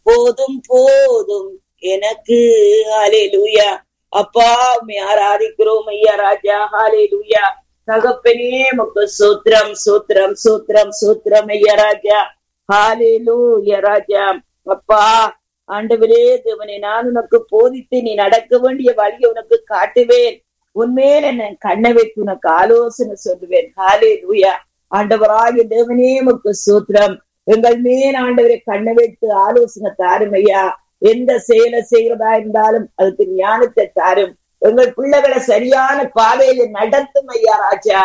போதும் போதும் எனக்கு ஹalleluya அப்பா உம்மை ஆராதிக்கிறோம் ஐயா ராஜா ஹalleluya தகப்பனே உமக்கு சூத்திரம் சூத்திரம் சூத்திரம் சூத்திரம் ஐயா ராஜா ஹalleluya ராஜா அப்பா ஆண்டவரே தேவனே நான் உனக்கு போதித்து நீ நடக்க வேண்டிய வழியை உனக்கு காட்டுவேன் உன்மேல் என்ன கண்ணை வைத்து உனக்கு ஆலோசனை சொல்லுவேன் ஹாலே லூயா ஆண்டவராகிய தேவனே உமக்கு சூத்திரம் எங்கள் மேல் ஆண்டவரை கண்ணை வைத்து ஆலோசனை தாரும் ஐயா எந்த செயலை செய்யறதா இருந்தாலும் அதுக்கு ஞானத்தை தாரும் எங்கள் பிள்ளைகளை சரியான பாதையில நடத்தும் ஐயா ராஜா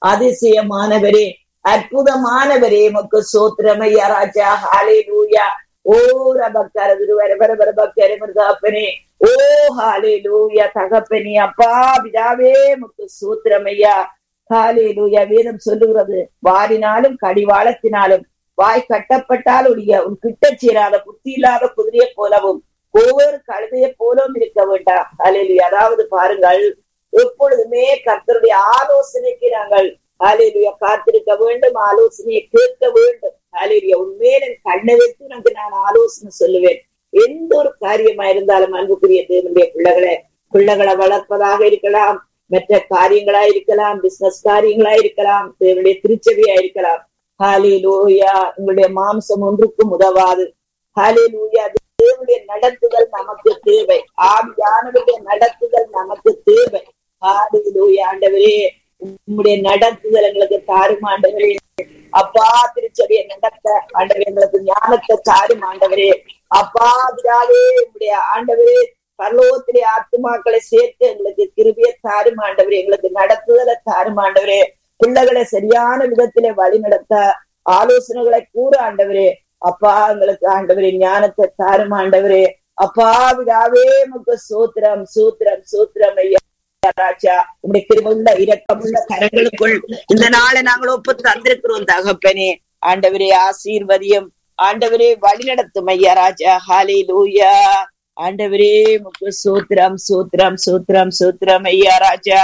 அதிசயமானவரே அற்புதமானவரே உமக்கு சோத்திரம் ஐயா ராஜா ஹாலே லூயா ஓ ரபக்கர விருவர வர வர பக்கர மிருதாப்பனே ஓ ஹாலே லூயா தகப்பனே அப்பா பிதாவே முக்கு சூத்திரம் ஐயா ஹாலே லூயா வேதம் சொல்லுகிறது வாரினாலும் கடிவாளத்தினாலும் வாய் கட்டப்பட்டால் உடைய உன் கிட்ட சேராத புத்தி இல்லாத குதிரையை போலவும் ஒவ்வொரு கழுதையை போலவும் இருக்க வேண்டாம் ஹாலேலுயா அதாவது பாருங்கள் எப்பொழுதுமே கர்த்தருடைய ஆலோசனைக்கு நாங்கள் ஹாலேலுயா காத்திருக்க வேண்டும் ஆலோசனையை கேட்க வேண்டும் ஹாலேலுயா உண்மையில கண்ணை வைத்து உனக்கு நான் ஆலோசனை சொல்லுவேன் எந்த ஒரு காரியமா இருந்தாலும் அன்புக்குரிய தேவனுடைய பிள்ளைகளை பிள்ளைகளை வளர்ப்பதாக இருக்கலாம் மற்ற காரியங்களா இருக்கலாம் பிசினஸ் காரியங்களா இருக்கலாம் தேவனுடைய திருச்சபையா இருக்கலாம் ஹாலே லூயா உங்களுடைய மாம்சம் ஒன்றுக்கும் உதவாது ஹாலே லூயா தேவனுடைய நடத்துதல் நமக்கு தேவை ஆவியானவருடைய நடத்துதல் நமக்கு தேவை ஹாலே லூயா ஆண்டவரே உங்களுடைய நடத்துதல் எங்களுக்கு தாரும் ஆண்டவரே அப்பா திருச்சபையை நடத்த ஆண்டவரே எங்களுக்கு ஞானத்தை தாரும் ஆண்டவரே அப்பா பிதாவே உங்களுடைய ஆண்டவரே பரலோகத்திலே ஆத்துமாக்களை சேர்த்து எங்களுக்கு கிருபிய தாரும் ஆண்டவரே எங்களுக்கு நடத்துதலை தாரும் ஆண்டவரே பிள்ளைகளை சரியான விதத்திலே வழி நடத்த ஆலோசனைகளை கூற ஆண்டவரே அப்பா எங்களுக்கு ஆண்டவரே ஞானத்தை தாரும் ஆண்டவரே அப்பா விடாவே முக சூத்திரம் சூத்திரம் சூத்திரம் ஐயா ராஜா உங்களுடைய கிருமுள்ள இரக்கமுள்ள கரங்களுக்குள் இந்த நாளை நாங்கள் ஒப்பு தந்திருக்கிறோம் தகப்பனே ஆண்டவரே ஆசீர்வதியம் ஆண்டவரே வழி நடத்தும் ஐயா ராஜா ஹாலே லூயா ஆண்டவரே முக்கு சூத்திரம் சூத்திரம் சூத்திரம் சூத்திரம் ஐயா ராஜா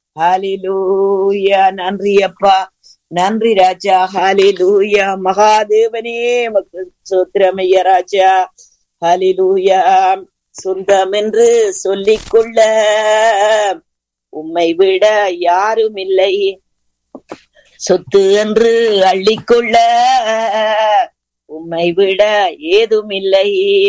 ஹாலிலூயா நன்றி அப்பா நன்றி ராஜா ஹாலிலூயா மகாதேவனே மக்கு சூத்திரம் ஐயா ராஜா ஹாலிலூயா சொந்தம் என்று சொல்லிக்கொள்ள உம்மை விட யாரும் இல்லை சொத்து என்று அள்ளிக்கொள்ள உம்மை விட ஏதும் இல்லை